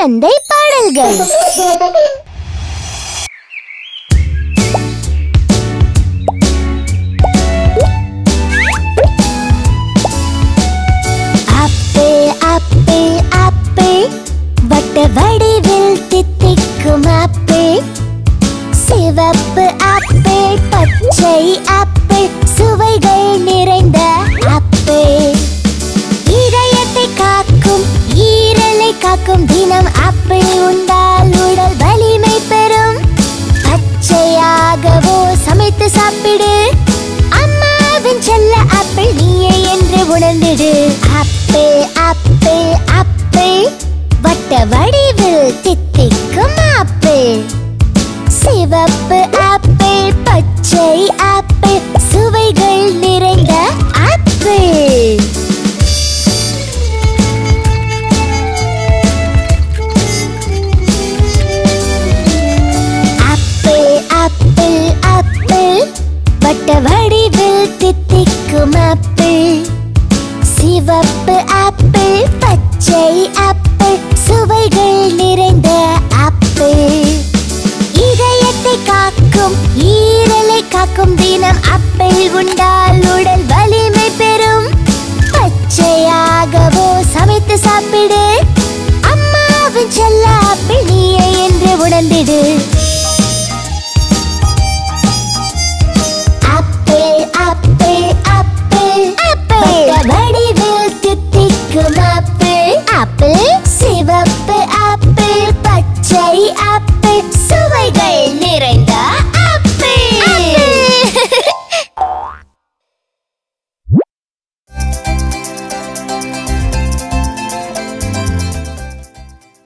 குழந்தை பாடல்கள் apple apple apple வட்ட வடிவில் தித்திக்கும் ஆப்பிள் சிவப்பு ஆப்பிள் பச்சை ஆப்பிள் சுவைகள் நிறைந்த ஆப்பிள் இதயத்தை காக்கும் ஈரலை காக்கும் தினம் ஆப்பிள் உண்டால் உடல் வலிமை பெறும் பச்சையாகவோ சமைத்து சாப்பிடு அம்மாவின் செல்ல ஆப்பிள் நீயே என்று உணர்ந்திடு ஆப்பிள் ஆப்பிள் ஆப்பிள் வட்ட வடிவில் தித்திக்கும் ஆப்பிள் சிவப்பு ஆப்பிள் பச்சை ஆப்பிள் சுவைகள் நிறைந்த ஆப்பிள் ஆப்பிள் ஆப்பிள் ஆப்பிள் வட்ட வடிவில் தித்திக்கும் ஆப்பிள் சிவப்பு ஆப்பிள் பச்சை ஆப்பிள் சுவைகள் நிறைந்த ஆப்பிள் இதயத்தை காக்கும் ஈரலை காக்கும் தினம் ஆப்பிள் உண்டால் உடல் வலிமை பெறும் பச்சையாகவோ சமைத்து சாப்பிடு அம்மாவின் செல்ல ஆப்பிள் நீயே என்று உணர்ந்திடு